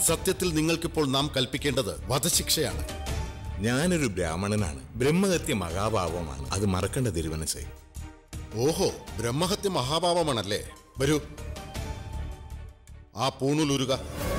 സത്യത്തിൽ നിങ്ങൾക്കിപ്പോൾ നാം കൽപ്പിക്കേണ്ടത് വധശിക്ഷയാണ് ഞാനൊരു ബ്രാഹ്മണനാണ് ബ്രഹ്മഹത്യ മഹാഭാവമാണ് അത് മറക്കേണ്ട തിരുവനസേ ഓഹോ ബ്രഹ്മഹത്യ മഹാഭാവമാണല്ലേ വരൂ ആ പൂണുലുരുക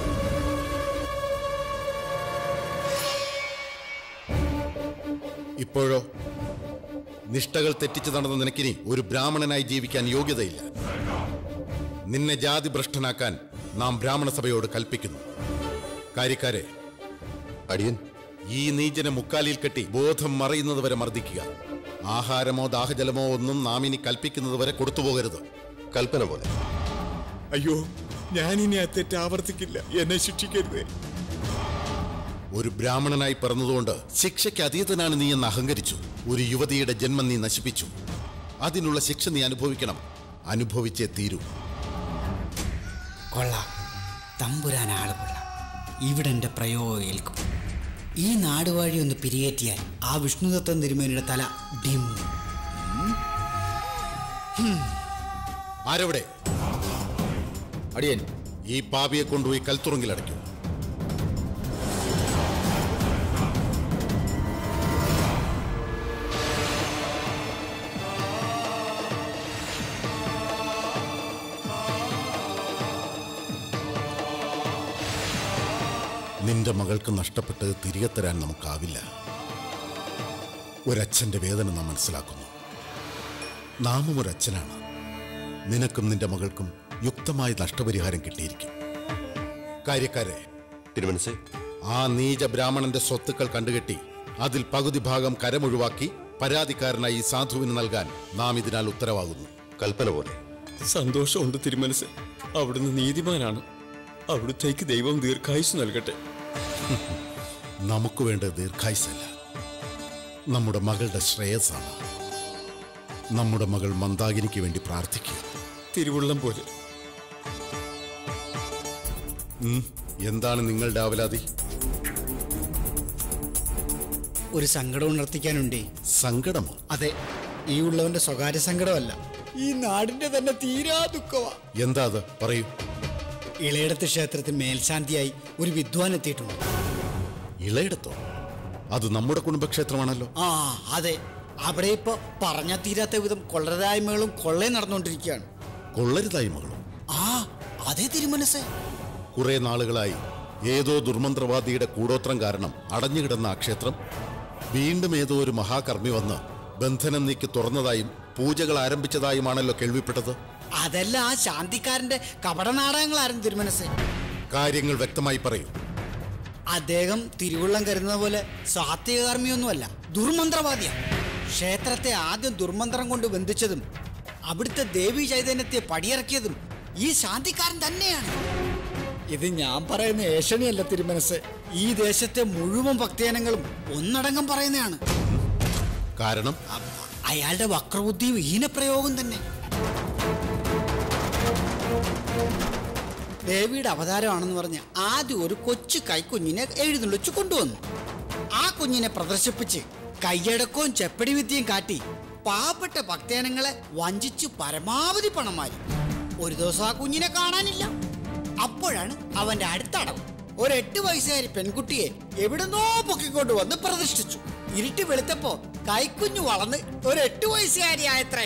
ഇപ്പോഴോ നിഷ്ഠകൾ തെറ്റിച്ചു നടന്ന നിനക്കിനി ഒരു ബ്രാഹ്മണനായി ജീവിക്കാൻ യോഗ്യതയില്ല നിന്നെ ജാതി ഭ്രഷ്ടനാക്കാൻ നാം ബ്രാഹ്മണ സഭയോട് കൽപ്പിക്കുന്നു കാര്യക്കാരെ അടിയൻ ഈ നീചനെ മുക്കാലിൽ കെട്ടി ബോധം മറയുന്നത് വരെ മർദ്ദിക്കുക ആഹാരമോ ദാഹജലമോ ഒന്നും നാം ഇനി കൽപ്പിക്കുന്നത് വരെ കൊടുത്തുപോകരുത് കൽപ്പന പോലെ അയ്യോ ഞാനിനി ആ തെറ്റ് ആവർത്തിക്കില്ല എന്നെ ശിക്ഷിക്കരുതേ ഒരു ബ്രാഹ്മണനായി പിറന്നതുകൊണ്ട് ശിക്ഷയ്ക്ക് അതീതനാണ് നീ എന്ന് അഹങ്കരിച്ചു ഒരു യുവതിയുടെ ജന്മം നീ നശിപ്പിച്ചു അതിനുള്ള ശിക്ഷ നീ അനുഭവിക്കണം അനുഭവിച്ചേ തീരൂ കൊള്ളാം തമ്പുരാൻ ആള് കൊള്ളാം ഇവിടെ എൻ്റെ പ്രയോഗം ഏൽക്കും ഈ നാടുവാഴി ഒന്ന് പിരിയേറ്റിയാൽ ആ വിഷ്ണുദത്തൻ തിരുമേനിയുടെ തല ഡിം ആരവിടെ അടിയൻ ഈ പാപിയെ കൊണ്ടുപോയി കൽത്തുറങ്കിലടയ്ക്കും നിന്റെ മകൾക്ക് നഷ്ടപ്പെട്ടത് തിരികെ തരാൻ നമുക്കാവില്ല ഒരച്ഛന്റെ വേദന നാം മനസ്സിലാക്കുന്നു നാമും ഒരച്ഛനാണ് നിനക്കും നിന്റെ മകൾക്കും യുക്തമായ നഷ്ടപരിഹാരം കിട്ടിയിരിക്കും കാര്യക്കാരെ തിരുമനസേ ആ നീച ബ്രാഹ്മണന്റെ സ്വത്തുക്കൾ കണ്ടുകെട്ടി അതിൽ പകുതി ഭാഗം കരമൊഴിവാക്കി പരാതിക്കാരനായി ഈ സാധുവിന് നൽകാൻ നാം ഇതിനാൽ ഉത്തരവാകുന്നു കൽപ്പന പോലെ സന്തോഷമുണ്ട് തിരുമനസ് അവിടുന്ന് നീതിമാനാണ് അവിടുത്തേക്ക് ദൈവം ദീർഘായുസ് നൽകട്ടെ നമുക്ക് വേണ്ട ദീർഘായുസല്ല നമ്മുടെ മകളുടെ ശ്രേയസ്സാണ് നമ്മുടെ മകൾ മന്ദാകിനിക്ക് വേണ്ടി പ്രാർത്ഥിക്കുക തിരുവുള്ളം പോലെ ഉം, എന്താണ് നിങ്ങളുടെ ആവലാതി ഒരു സങ്കടം ഉണർത്തിക്കാനുണ്ടേ സങ്കടമോ അതെ ഈ ഉള്ളവന്റെ സ്വകാര്യ സങ്കടമല്ല ഈ നാടിന്റെ തന്നെ തീരാ ദുഃഖമാ എന്താ അത് പറയൂ ഇളയിടത്ത് ക്ഷേത്രത്തിൽ മേൽശാന്തിയായി ഒരു വിദ്വാൻ എത്തിയിട്ടുണ്ട് ഇളയിടത്തോ അത് നമ്മുടെ കുടുംബക്ഷേത്രമാണല്ലോ ആ അതെ അവിടെ ഇപ്പൊ പറഞ്ഞ തീരാത്ത വിധം കൊള്ളരായ്മകളും കൊള്ളയും നടന്നുകൊണ്ടിരിക്കുകയാണ് കൊള്ളരുതായി മകളും ആ അതേ തിരുമനസ് കുറെ നാളുകളായി ഏതോ ദുർമന്ത്രവാദിയുടെ കൂടോത്രം കാരണം അടഞ്ഞുകിടന്ന ആ ക്ഷേത്രം വീണ്ടും ഏതോ ഒരു മഹാകർമ്മി വന്ന് ബന്ധനം നീക്കി തുറന്നതായും പൂജകൾ ആരംഭിച്ചതായുമാണല്ലോ കേൾവിപ്പെട്ടത് അതല്ല ആ ശാന്തിക്കാരന്റെ കപടനാടകങ്ങളായിരുന്നു തിരുമനസ് കാര്യങ്ങൾ വ്യക്തമായി പറയൂ അദ്ദേഹം തിരുവുള്ളം കരുതുന്ന പോലെ സാത്വികകർമ്മിയൊന്നുമല്ല ദുർമന്ത്രവാദിയാണ് ക്ഷേത്രത്തെ ആദ്യം ദുർമന്ത്രം കൊണ്ട് ബന്ധിച്ചതും അവിടുത്തെ ദേവി ചൈതന്യത്തെ പടിയിറക്കിയതും ഈ ശാന്തിക്കാരൻ തന്നെയാണ് ഇത് ഞാൻ പറയുന്ന ഏഷണിയല്ല തിരുമനസ് ഈ ദേശത്തെ മുഴുവൻ ഭക്തജനങ്ങളും ഒന്നടങ്കം പറയുന്നതാണ് കാരണം അ- അയാളുടെ വക്രബുദ്ധിയും ഹീനപ്രയോഗം തന്നെ ദേവിയുടെ അവതാരമാണെന്ന് പറഞ്ഞ് ആദ്യം ഒരു കൊച്ചു കൈക്കുഞ്ഞിനെ എഴുന്നള്ളിച്ചു കൊണ്ടുവന്നു ആ കുഞ്ഞിനെ പ്രദർശിപ്പിച്ച് കൈയടക്കവും ചെപ്പടി വിദ്യയും കാട്ടി പാവപ്പെട്ട ഭക്തജനങ്ങളെ വഞ്ചിച്ച് പരമാവധി പണം മാറി ഒരു ദിവസം ആ കുഞ്ഞിനെ കാണാനില്ല അപ്പോഴാണ് അവന്റെ അടുത്ത അടവ് ഒരു എട്ട് വയസ്സുകാരി പെൺകുട്ടിയെ എവിടുന്നോ പൊക്കിക്കൊണ്ട് വന്ന് പ്രതിഷ്ഠിച്ചു ഇരുട്ടി വെളുത്തപ്പോ കൈക്കുഞ്ഞു വളർന്ന് ഒരു എട്ട് വയസ്സുകാരിയായത്രേ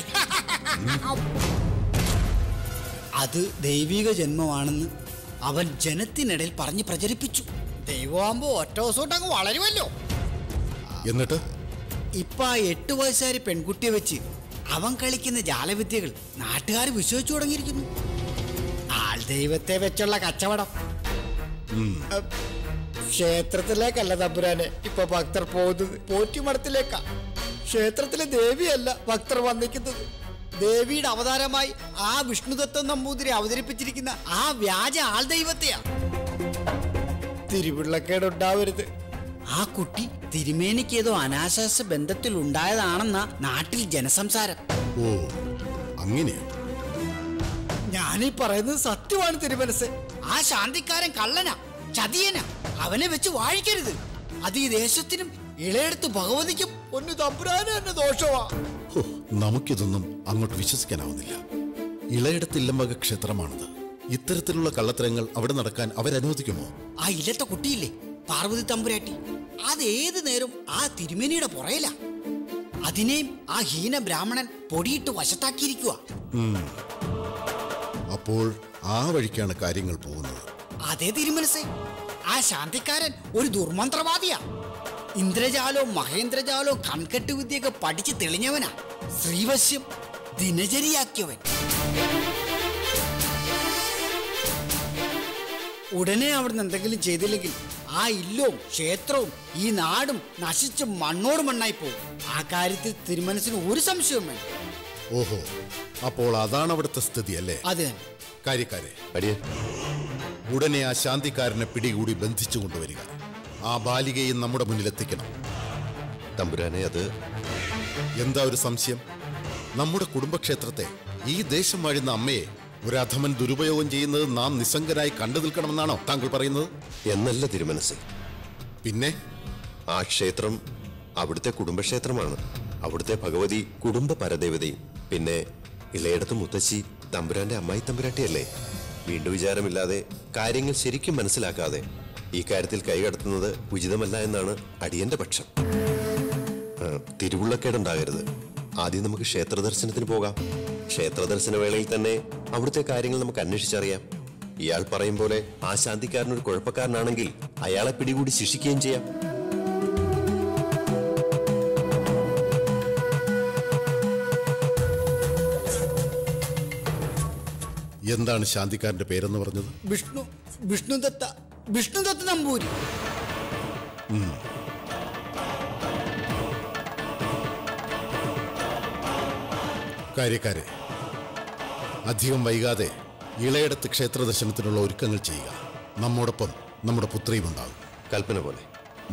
അത് ദൈവിക ജന്മമാണെന്ന് അവൻ ജനത്തിനിടയിൽ പറഞ്ഞ് പ്രചരിപ്പിച്ചു ദൈവമാകുമ്പോ ഒറ്റ ദിവസം അങ്ങ് വളരുമല്ലോ എന്നിട്ട് ഇപ്പൊ ആ എട്ട് വയസ്സുകാരി പെൺകുട്ടിയെ വെച്ച് അവൻ കളിക്കുന്ന ജാലവിദ്യകൾ നാട്ടുകാർ വിശ്വസിച്ചു തുടങ്ങിയിരിക്കുന്നു ആൾ ദൈവത്തെ വെച്ചുള്ള കച്ചവടം അഹ്, ക്ഷേത്രത്തിലേക്കല്ല തമ്പുരാനെ ഇപ്പൊ ഭക്തർ പോകുന്നത് പോറ്റിമഠത്തിലേക്കാ ക്ഷേത്രത്തിലെ ദേവിയല്ല ഭക്തർ വന്നിക്കുന്നത് ദേവിയുടെ അവതാരമായി ആ വിഷ്ണുദത്തൻ നമ്പൂതിരി അവതരിപ്പിച്ചിരിക്കുന്ന ആ വ്യാജ ആൾ ദൈവത്തെയാ തിരുവിള്ളക്കേട് ഉണ്ടാവരുത് ആ കുട്ടി തിരുമേനിക്ക് ഏതോ അനാശാസ ബന്ധത്തിൽ ഉണ്ടായതാണെന്ന നാട്ടിൽ ജനസംസാരം ഓ അങ്ങനെയാ ഞാനീ പറയുന്നത് സത്യമാണ് തിരുമനസ് ആ ശാന്തിക്കാരൻ കള്ളനാ ചതിയനാ അവനെ വെച്ച് വാഴിക്കരുത് അത് ഈ ദേശത്തിനും ഇളയെടുത്ത് ഭഗവതിക്കും ഒന്ന് തമ്പുരാനും തന്നെ ദോഷമാ ഹോ, നമുക്കിതൊന്നും അങ്ങോട്ട് വിശ്വസിക്കാനാവുന്നില്ല ഇളയിടത്തില്ലംവക ക്ഷേത്രമാണത് ഇത്തരത്തിലുള്ള കള്ളത്തരങ്ങൾ അവിടെ നടക്കാൻ അവരനുവദിക്കുമോ ആ ഇല്ലത്തെ കുട്ടിയില്ലേ പാർവതി തമ്പുരാട്ടി അത് ഏത് നേരം ആ തിരുമേനിയുടെ പുറയില അതിനെയും ആ ഹീന ബ്രാഹ്മണൻ പൊടിയിട്ട് വശത്താക്കിയിരിക്കുക അപ്പോൾ ആ വഴിക്കാണ് കാര്യങ്ങൾ പോകുന്നത് അതേ തിരുമനസേ ആ ശാന്തിക്കാരൻ ഒരു ദുർമന്ത്രവാദിയാ ഇന്ദ്രജാലോ മഹേന്ദ്രജാലോ കൺകെട്ട് വിദ്യയൊക്കെ പഠിച്ച് തെളിഞ്ഞവനാ ശ്രീവശ്യം ദിനചരിയാക്കിയവൻ ഉടനെ അവിടുന്ന് എന്തെങ്കിലും ചെയ്തില്ലെങ്കിൽ ആ ഇല്ലവും ക്ഷേത്രവും ഈ നാടും നശിച്ച് മണ്ണോട് മണ്ണായി പോകും ആ കാര്യത്തിൽ തിരുമനസിന് ഒരു സംശയവും വേണ്ട ഓഹോ അപ്പോൾ അതാണ് അവിടുത്തെ സ്ഥിതി അല്ലേ അത് തന്നെ കാര്യക്കാരെ അടിയൻ ഉടനെ ആ ശാന്തിക്കാരനെ പിടികൂടി ബന്ധിച്ചു കൊണ്ടുവരിക ആ ബാലികയും നമ്മുടെ മുന്നിലെത്തിക്കണം തമ്പുരാനെ അത് എന്താ ഒരു സംശയം നമ്മുടെ കുടുംബക്ഷേത്രത്തെ ഈ ദേശം വാഴുന്ന അമ്മയെ ഒരു അധമൻ ദുരുപയോഗം ചെയ്യുന്നത് നാം നിസ്സംഗരായി കണ്ടു നിൽക്കണമെന്നാണോ താങ്കൾ പറയുന്നത് എന്നല്ല തിരുമനസ് പിന്നെ ആ ക്ഷേത്രം അവിടുത്തെ കുടുംബക്ഷേത്രമാണ് അവിടുത്തെ ഭഗവതി കുടുംബ പരദേവതയും പിന്നെ ഇളയിടത്ത് മുത്തശ്ശി തമ്പുരാന്റെ അമ്മായി തമ്പുരാട്ടിയല്ലേ വീണ്ടും വിചാരമില്ലാതെ കാര്യങ്ങൾ ശരിക്കും മനസ്സിലാക്കാതെ ഈ കാര്യത്തിൽ കൈകടത്തുന്നത് ഉചിതമല്ല എന്നാണ് അടിയന്റെ പക്ഷം ആ, തിരുവുള്ളക്കേടുണ്ടാകരുത് ആദ്യം നമുക്ക് ക്ഷേത്ര ദർശനത്തിന് പോകാം ക്ഷേത്ര ദർശന വേളയിൽ തന്നെ അവിടുത്തെ കാര്യങ്ങൾ നമുക്ക് അന്വേഷിച്ചറിയാം ഇയാൾ പറയും പോലെ ആ ശാന്തിക്കാരൻ ഒരു കുഴപ്പക്കാരനാണെങ്കിൽ അയാളെ പിടികൂടി ശിക്ഷിക്കുകയും ചെയ്യാം എന്താണ് ശാന്തിക്കാരന്റെ പേരെന്ന് പറഞ്ഞത് വിഷ്ണു വിഷ്ണുദത്ത വിഷ്ണുദത്ത നമ്പൂരി കാര്യക്കാരെ അധികം വൈകാതെ ഇളയടത്ത് ക്ഷേത്ര ദർശനത്തിനുള്ള ഒരുക്കങ്ങൾ ചെയ്യുക നമ്മോടൊപ്പം നമ്മുടെ പുത്രിയും ഉണ്ടാകും കൽപ്പന പോലെ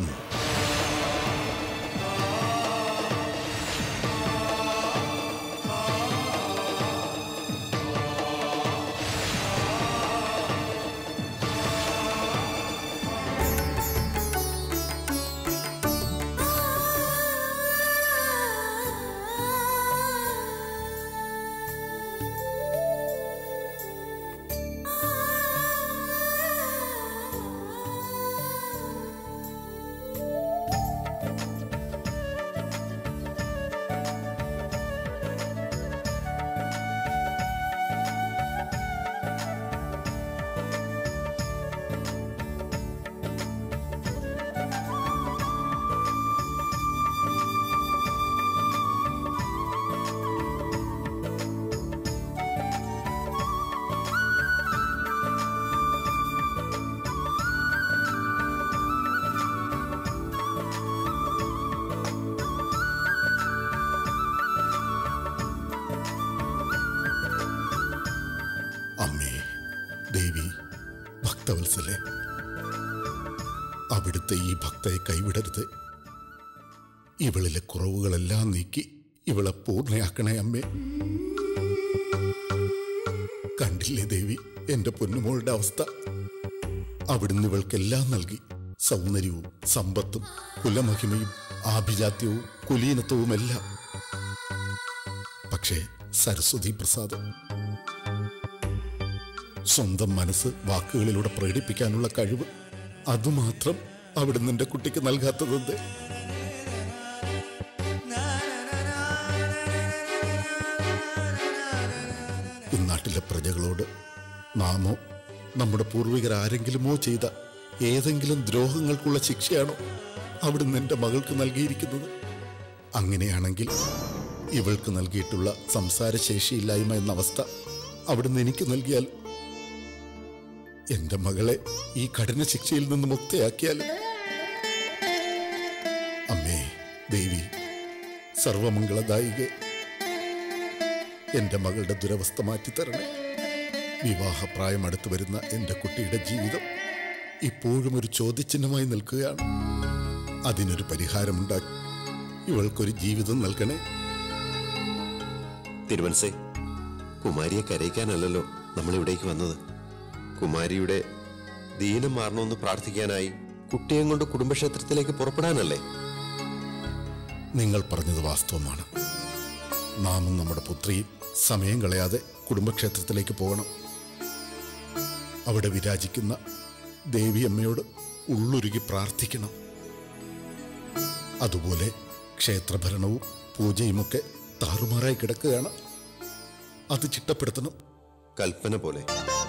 അമ്മേ ദേവി ഭക്തവത്സലെ അവിടുത്തെ ഈ ഭക്തയെ കൈവിടരുത് ഇവളിലെ കുറവുകളെല്ലാം നീക്കി ഇവളെ പൂർണ്ണയാക്കണേ അമ്മേ കണ്ടില്ലേ ദേവി എന്റെ പൊന്നുമോളുടെ അവസ്ഥ അവിടുന്ന് ഇവൾക്കെല്ലാം നൽകി സൗന്ദര്യവും സമ്പത്തും കുലമഹിമയും ആഭിജാത്യവും കുലീനത്വവുമെല്ലാം പക്ഷേ സരസ്വതി പ്രസാദം സ്വന്തം മനസ്സ് വാക്കുകളിലൂടെ പ്രകടിപ്പിക്കാനുള്ള കഴിവ് അതുമാത്രം അവിടുന്ന് എന്റെ കുട്ടിക്ക് നൽകാത്തതെന്ത് ഇന്നാട്ടിലെ പ്രജകളോട് നാമോ നമ്മുടെ പൂർവികർ ആരെങ്കിലുമോ ചെയ്ത ഏതെങ്കിലും ദ്രോഹങ്ങൾക്കുള്ള ശിക്ഷയാണോ അവിടുന്ന് എന്റെ മകൾക്ക് നൽകിയിരിക്കുന്നത് അങ്ങനെയാണെങ്കിൽ ഇവൾക്ക് നൽകിയിട്ടുള്ള സംസാരശേഷിയില്ലായ്മ എന്ന അവസ്ഥ അവിടുന്ന് എനിക്ക് നൽകിയാൽ എന്റെ മകളെ ഈ കഠിന ശിക്ഷയിൽ നിന്ന് മുക്തയാക്കിയാലും അമ്മേ ദേവി സർവമംഗളദായികെ എന്റെ മകളുടെ ദുരവസ്ഥ മാറ്റിത്തരണേ വിവാഹപ്രായം അടുത്തു വരുന്ന എന്റെ കുട്ടിയുടെ ജീവിതം ഇപ്പോഴും ഒരു ചോദ്യചിഹ്നമായി നിൽക്കുകയാണ് അതിനൊരു പരിഹാരമുണ്ടാക്കി ഇവൾക്കൊരു ജീവിതം നൽകണേ തിരുമനസേ കുമാരിയെ കരയിക്കാനല്ലല്ലോ നമ്മൾ ഇവിടേക്ക് വന്നത് കുമാരിയുടെ ദീനം മാറണമെന്ന് പ്രാർത്ഥിക്കാനായി കുട്ടിയെ കൊണ്ട് കുടുംബക്ഷേത്രത്തിലേക്ക് പുറപ്പെടാനല്ലേ നിങ്ങൾ പറഞ്ഞത് വാസ്തവമാണ് നാമും നമ്മുടെ പുത്രിയും സമയം കളയാതെ കുടുംബക്ഷേത്രത്തിലേക്ക് പോകണം അവിടെ വിരാജിക്കുന്ന ദേവിയമ്മയോട് ഉള്ളുരുകി പ്രാർത്ഥിക്കണം അതുപോലെ ക്ഷേത്രഭരണവും പൂജയുമൊക്കെ താറുമാറായി കിടക്കുകയാണ് അത് ചിട്ടപ്പെടുത്തണം കൽപ്പന പോലെ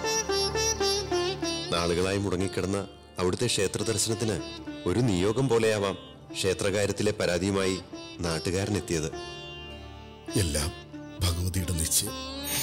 നാളുകളായി മുടങ്ങിക്കിടന്ന അവിടുത്തെ ക്ഷേത്ര ദർശനത്തിന് ഒരു നിയോഗം പോലെയാവാം ക്ഷേത്രകാര്യത്തിലെ പരാതിയുമായി നാട്ടുകാരനെത്തിയത് എല്ലാം ഭഗവതിയുടെ നിശ്ചയം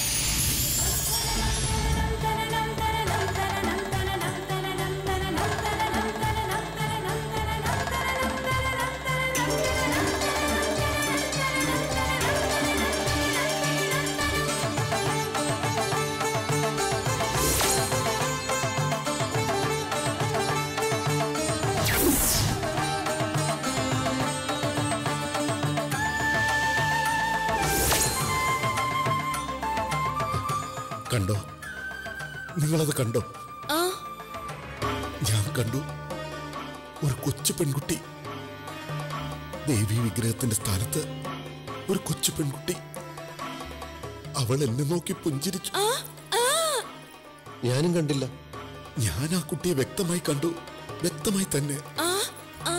കണ്ടോ നിങ്ങളത് കണ്ടോ ആ ഞാൻ കണ്ടു ഒരു കൊച്ചു പെൺകുട്ടി ദേവി വിഗ്രഹത്തിന്റെ സ്ഥാനത്ത് ഒരു കൊച്ചു പെൺകുട്ടി അവൾ എന്നെ നോക്കി പുഞ്ചിരിച്ചു ആ ആ ഞാനും കണ്ടില്ല ഞാൻ ആ കുട്ടിയെ വ്യക്തമായി കണ്ടു വ്യക്തമായി തന്നെ ആ ആ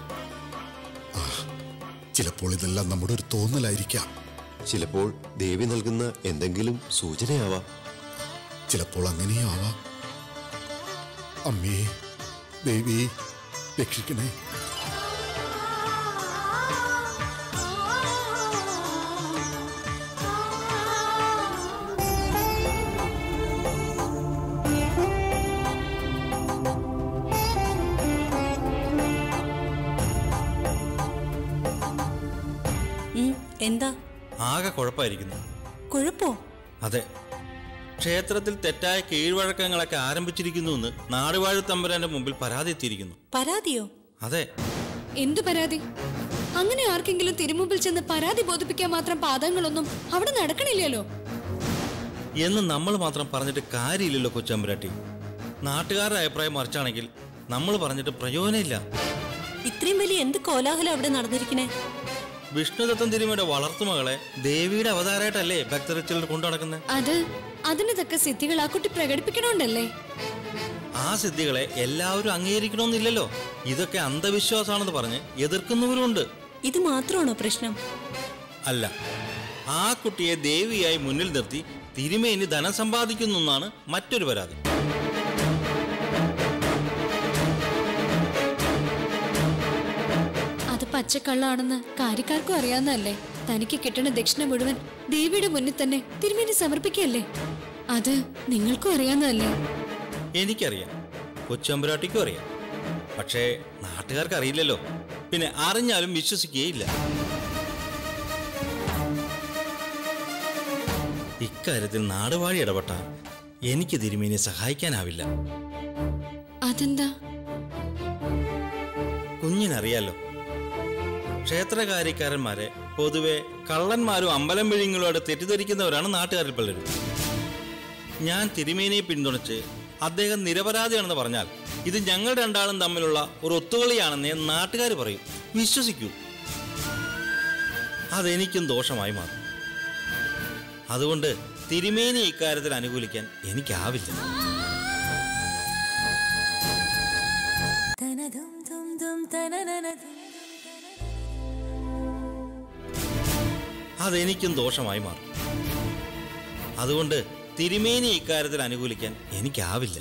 ചിലപ്പോൾ ഇതെല്ലാം നമ്മുടെ ഒരു തോന്നലായിരിക്കാം ചിലപ്പോൾ ദേവി നൽകുന്ന എന്തെങ്കിലും സൂചനയാവാം ചിലപ്പോൾ അങ്ങനെയും ആവാം അമ്മേ ദേവി രക്ഷിക്കണേ ഉം, എന്താ ആകെ കുഴപ്പമായിരിക്കുന്നു കുഴപ്പോ അതെ ക്ഷേത്രത്തിൽ തെറ്റായ കീഴ്വഴക്കങ്ങളൊക്കെ ആരംഭിച്ചിരിക്കുന്നുവെന്ന് നാടുവാഴ് തമ്പുരാന്റെ മുമ്പിൽ പരാതി എത്തിയിരിക്കുന്നു പരാതിയോ അതെ എന്തു പരാതി അങ്ങനെ ആർക്കെങ്കിലും തിരുമുമ്പിൽ ചെന്ന് പരാതി ബോധിപ്പിക്കാൻ മാത്രം പാദങ്ങളൊന്നും അവിടെ നടക്കണില്ലല്ലോ എന്ന് നമ്മൾ മാത്രം പറഞ്ഞിട്ട് കാര്യമില്ലല്ലോ കൊച്ചമ്പുരാട്ടി നാട്ടുകാരുടെ അഭിപ്രായം മറിച്ചാണെങ്കിൽ നമ്മൾ പറഞ്ഞിട്ട് പ്രയോജനമില്ല ഇത്രയും വലിയ എന്ത് കോലാഹലം അവിടെ നടന്നിരിക്കണേ വിഷ്ണുദത്തൻ തിരുമയുടെ വളർത്തുമകളെ ദേവിയുടെ അവതാരമായിട്ടല്ലേ ഭക്തർ ചിലർ കൊണ്ടു നടക്കുന്നത് അത് അതിന് തക്ക സിദ്ധികൾ ആ കുട്ടി പ്രകടിപ്പിക്കണോണ്ടല്ലേ ആ സിദ്ധികളെ എല്ലാവരും അംഗീകരിക്കണമെന്നില്ലല്ലോ ഇതൊക്കെ അന്ധവിശ്വാസമാണെന്ന് പറഞ്ഞ് എതിർക്കുന്നവരുമുണ്ട് ഇത് മാത്രമാണോ പ്രശ്നം അല്ല ആ കുട്ടിയെ ദേവിയായി മുന്നിൽ നിർത്തി തിരുമേനി ധനം സമ്പാദിക്കുന്നു എന്നാണ് മറ്റൊരു പരാതി അത് പച്ചക്കള്ളാണെന്ന് കാര്യക്കാർക്കും അറിയാവുന്നതല്ലേ തനിക്ക് കിട്ടുന്ന ദക്ഷിണ മുഴുവൻ ദേവിയുടെ മുന്നിൽ തന്നെ തിരുമേനി സമർപ്പിക്കല്ലേ അത് നിങ്ങൾക്കും അറിയാവുന്നതല്ലേ എനിക്കറിയാം കൊച്ചമ്പുരാട്ടിക്കും അറിയാം പക്ഷേ നാട്ടുകാർക്ക് അറിയില്ലല്ലോ പിന്നെ അറിഞ്ഞാലും വിശ്വസിക്കുകയില്ല ഇക്കാര്യത്തിൽ നാടുവാഴി ഇടപെട്ട എനിക്ക് തിരുമേനിയെ സഹായിക്കാനാവില്ല അതെന്താ കുഞ്ഞിനറിയാലോ ക്ഷേത്രകാര്യക്കാരന്മാരെ പൊതുവെ കള്ളന്മാരും അമ്പലം വിഴിങ്ങളുമായിട്ട് തെറ്റിദ്ധരിക്കുന്നവരാണ് നാട്ടുകാരിൽ പലരും ഞാൻ തിരുമേനിയെ പിന്തുണച്ച് അദ്ദേഹം നിരപരാധിയാണെന്ന് പറഞ്ഞാൽ ഇത് ഞങ്ങൾ രണ്ടാളും തമ്മിലുള്ള ഒരു ഒത്തുകളിയാണെന്നേ നാട്ടുകാർ പറയും വിശ്വസിക്കൂ അതെനിക്കും ദോഷമായി മാറും അതുകൊണ്ട് തിരുമേനി ഇക്കാര്യത്തിൽ അനുകൂലിക്കാൻ എനിക്കാവില്ല അതെനിക്കും ദോഷമായി മാറും അതുകൊണ്ട് തിരുമേനി ഇക്കാര്യത്തിൽ അനുകൂലിക്കാൻ എനിക്കാവില്ല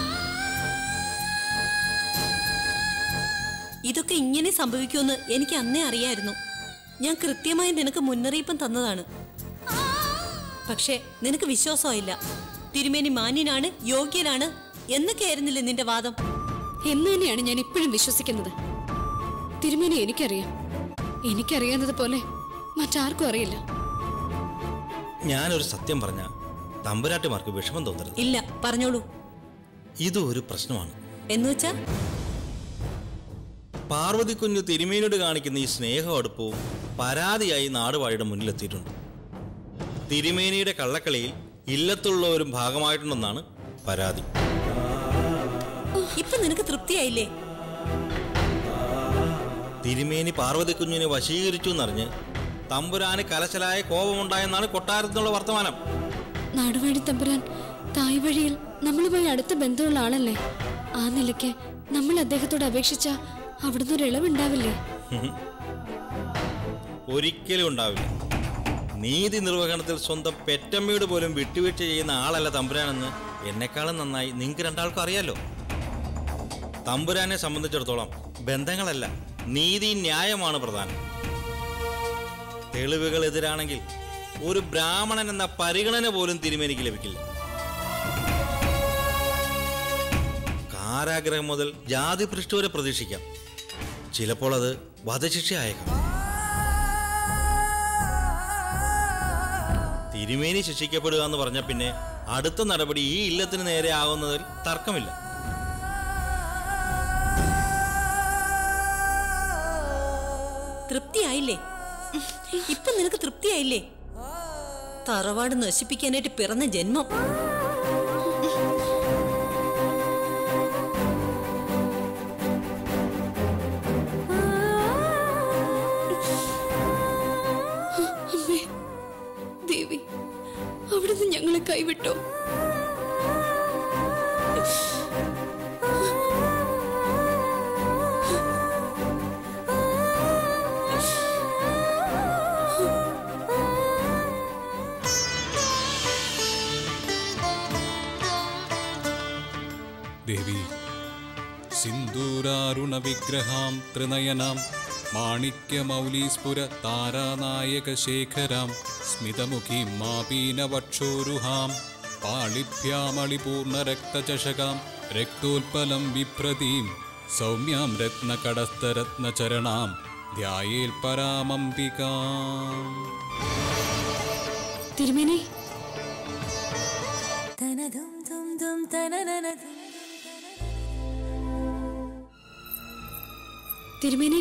ഇതൊക്കെ ഇങ്ങനെ സംഭവിക്കുമെന്ന് എനിക്ക് അന്നേ അറിയായിരുന്നു ഞാൻ കൃത്യമായി നിനക്ക് മുന്നറിയിപ്പും തന്നതാണ് പക്ഷേ നിനക്ക് വിശ്വാസമായില്ല തിരുമേനി മാന്യനാണ് യോഗ്യനാണ് എന്നൊക്കെ ആയിരുന്നില്ലേ നിന്റെ വാദം എന്ന് തന്നെയാണ് ഞാൻ ഇപ്പോഴും വിശ്വസിക്കുന്നത് തിരുമേനി എനിക്കറിയാം എനിക്കറിയാവുന്നത് പോലെ മറ്റാർക്കും അറിയില്ല ഞാനൊരു സത്യം പറഞ്ഞ തമ്പുരാട്ടിമാർക്ക് വിഷമം തോന്നരുത് ഇല്ല പറഞ്ഞോളൂ ഇതും ഒരു പ്രശ്നമാണ് എന്നുവെച്ചാ പാർവതി കുഞ്ഞ് തിരുമേനിയോട് കാണിക്കുന്ന ഈ സ്നേഹവും അടുപ്പവും പരാതിയായി നാടുവാഴിയുടെ മുന്നിലെത്തിയിട്ടുണ്ട് തിരുമേനിയുടെ കള്ളക്കളിയിൽ ഇല്ലത്തുള്ളവരും ഭാഗമായിട്ടുണ്ടെന്നാണ് പരാതി ഇപ്പൊ നിനക്ക് തൃപ്തിയായില്ലേ തിരുമേനി പാർവതി കുഞ്ഞിനെ വശീകരിച്ചു എന്നറിഞ്ഞ് തമ്പുരാന് കലശലായ കോപമുണ്ടായെന്നാണ് കൊട്ടാരത്തിനുള്ള വർത്തമാനം നാടുവാഴി തമ്പുരാൻ തായ് വഴിയിൽ നമ്മളുമായി അടുത്ത ബന്ധമുള്ള ആളല്ലേ ആ നിലയ്ക്ക് നമ്മൾ അദ്ദേഹത്തോട് അപേക്ഷിച്ച അവിടുന്ന് ഒരു ഇളവുണ്ടാവില്ലേ ഒരിക്കലും ഉണ്ടാവില്ല നീതി നിർവഹണത്തിൽ സ്വന്തം പെറ്റമ്മയോട് പോലും വിട്ടുവീഴ്ച ചെയ്യുന്ന ആളല്ല തമ്പുരാനെന്ന് എന്നെക്കാളും നന്നായി നിങ്ങൾക്ക് രണ്ടാൾക്കും അറിയാലോ തമ്പുരാനെ സംബന്ധിച്ചിടത്തോളം ബന്ധങ്ങളല്ല നീതി ന്യായമാണ് പ്രധാനം തെളിവുകൾ എതിരാണെങ്കിൽ ഒരു ബ്രാഹ്മണൻ എന്ന പരിഗണന പോലും തിരുമേനിക്ക് ലഭിക്കില്ല കാരാഗ്രഹം മുതൽ ജാതി പൃഷ്ഠ വരെ പ്രതീക്ഷിക്കാം ചിലപ്പോൾ അത് വധശിക്ഷ ആയേക്കാം തിരുമേനി ശിക്ഷിക്കപ്പെടുക എന്ന് പറഞ്ഞ പിന്നെ അടുത്ത നടപടി ഈ ഇല്ലത്തിന് നേരെ ആകുന്നതിൽ തർക്കമില്ല തൃപ്തിയായില്ലേ ഇപ്പൊ നിനക്ക് തൃപ്തിയായില്ലേ തറവാട് നശിപ്പിക്കാനായിട്ട് പിറന്ന ജന്മം അമ്മേ ദേവി അവിടുന്ന് ഞങ്ങളെ കൈവിട്ടോ ദേവി സിന്ദൂരാരുണ വിഗ്രഹാം ത്രിനയനാം മാണിക്യമൗലീസ്ഫുര താരാനായക ശേഖരാം സ്മിതമുഖീം മാപീനവക്ഷോരുഹാം പാളിഭ്യാമളിപൂർണ രക്തചഷകാം രക്തോൽപലം ബിഭ്രതീം സൗമ്യാം രത്നകടസ്ഥരത്നചരണാം ധ്യായേൽ പരാമംബികാം തിരുമേനി തിരുമേനി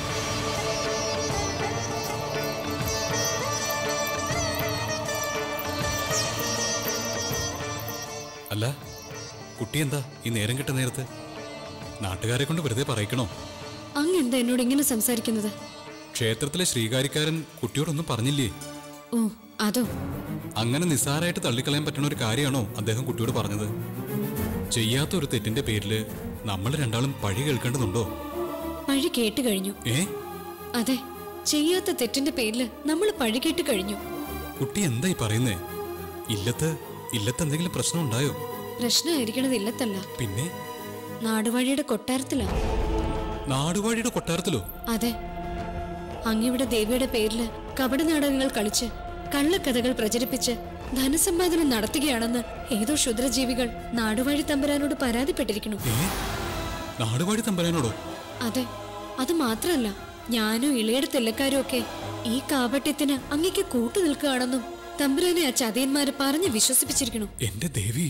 അല്ല കുട്ടി എന്താ ഈ നേരം കിട്ട നേരത്ത് നാട്ടുകാരെ കൊണ്ട് വെറുതെ പറയിക്കണോ അങ്ങ് എന്താ എന്നോട് ഇങ്ങനെ സംസാരിക്കുന്നത് ക്ഷേത്രത്തിലെ ശ്രീകാരിക്കാരൻ കുട്ടിയോടൊന്നും പറഞ്ഞില്ലേ ഓ അതോ അങ്ങനെ നിസ്സാരമായിട്ട് തള്ളിക്കളയാൻ പറ്റുന്ന ഒരു കാര്യമാണോ അദ്ദേഹം കുട്ടിയോട് പറഞ്ഞത് ചെയ്യാത്ത ഒരു തെറ്റിന്റെ പേരില് നമ്മൾ രണ്ടാളും പഴി കേൾക്കേണ്ടതുണ്ടോ പഴി കേട്ട് കഴിഞ്ഞു ഏ അതെ ചെയ്യാത്ത തെറ്റിന്റെ പേരില് നമ്മൾ പഴി കേട്ട് കഴിഞ്ഞു കുട്ടി എന്തായി പറയുന്നേ ഇല്ലത്ത് ഇല്ലത്ത് എന്തെങ്കിലും പ്രശ്നം ഉണ്ടായോ പ്രശ്നമായിരിക്കണത് ഇല്ലത്തല്ല പിന്നെ നാടുവാഴിയുടെ കൊട്ടാരത്തിലാ നാടുവാഴിയുടെ കൊട്ടാരത്തിലോ അതെ അങ്ങിവിടെ ദേവിയുടെ പേരില് കപട നാടകങ്ങൾ കളിച്ച് കള്ളക്കഥകൾ പ്രചരിപ്പിച്ച് ധനസമ്പാദനം നടത്തുകയാണെന്ന് ഏതോ ക്ഷുദ്രജീവികൾ നാടുവാഴി തമ്പുരാനോട് പരാതിപ്പെട്ടിരിക്കുന്നു ഏ നാടുവാഴി തമ്പരാനോടോ അതെ അത് മാത്രല്ല ഞാനും ഇളയുടെ തെല്ലക്കാരും ഒക്കെ ഈ കാപട്യത്തിന് അങ്ങേക്ക് കൂട്ടു നിൽക്കുകയാണെന്നും തമ്പുരാനെ ആ ചതിയന്മാര് പറഞ്ഞ് വിശ്വസിപ്പിച്ചിരിക്കുന്നു എന്റെ ദേവി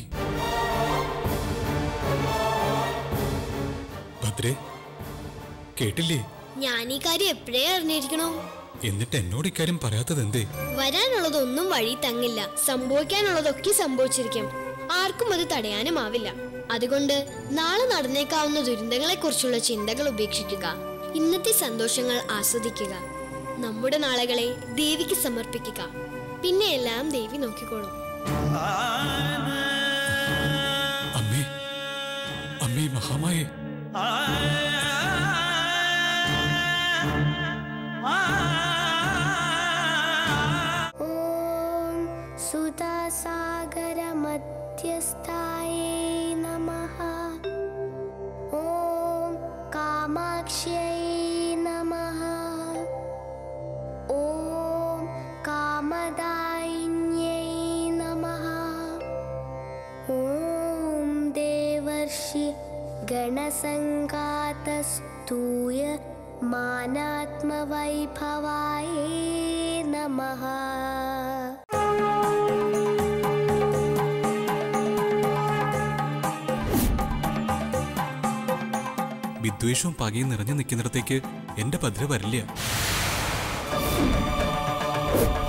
ഭദ്രേ കേട്ടില്ലേ ഞാൻ ഈ കാര്യം എപ്പോഴേ അറിഞ്ഞിരിക്കണോ എന്നിട്ട് എന്നോട് ഇക്കാര്യം പറയാത്തത് എന്തേ വരാനുള്ളതൊന്നും വഴി തങ്ങില്ല സംഭവിക്കാനുള്ളതൊക്കെ സംഭവിച്ചിരിക്കും ആർക്കും അത് തടയാനുമാവില്ല അതുകൊണ്ട് നാളെ നടന്നേക്കാവുന്ന ദുരന്തങ്ങളെ കുറിച്ചുള്ള ചിന്തകൾ ഉപേക്ഷിക്കുക ഇന്നത്തെ സന്തോഷങ്ങൾ ആസ്വദിക്കുക നമ്മുടെ നാളുകളെ ദേവിക്ക് സമർപ്പിക്കുക പിന്നെ എല്ലാം ദേവി നോക്കിക്കോളും അമ്മേ അമ്മേ മഹാമായേ ഓം സുധാസാഗരമധ്യസ്ഥായേ നമഃ ഓം കാമാക്ഷ്यै നമഃ ഓം കാമദായിന്यै നമഃ ഓം ദേവർഷി ഗണസംഘാതസ്തൂയ മാനാത്മവൈഭവായേ നമഃ വിദ്വേഷവും പകയും നിറഞ്ഞു നിൽക്കുന്നിടത്തേക്ക് എന്റെ ഭദ്ര വരില്ല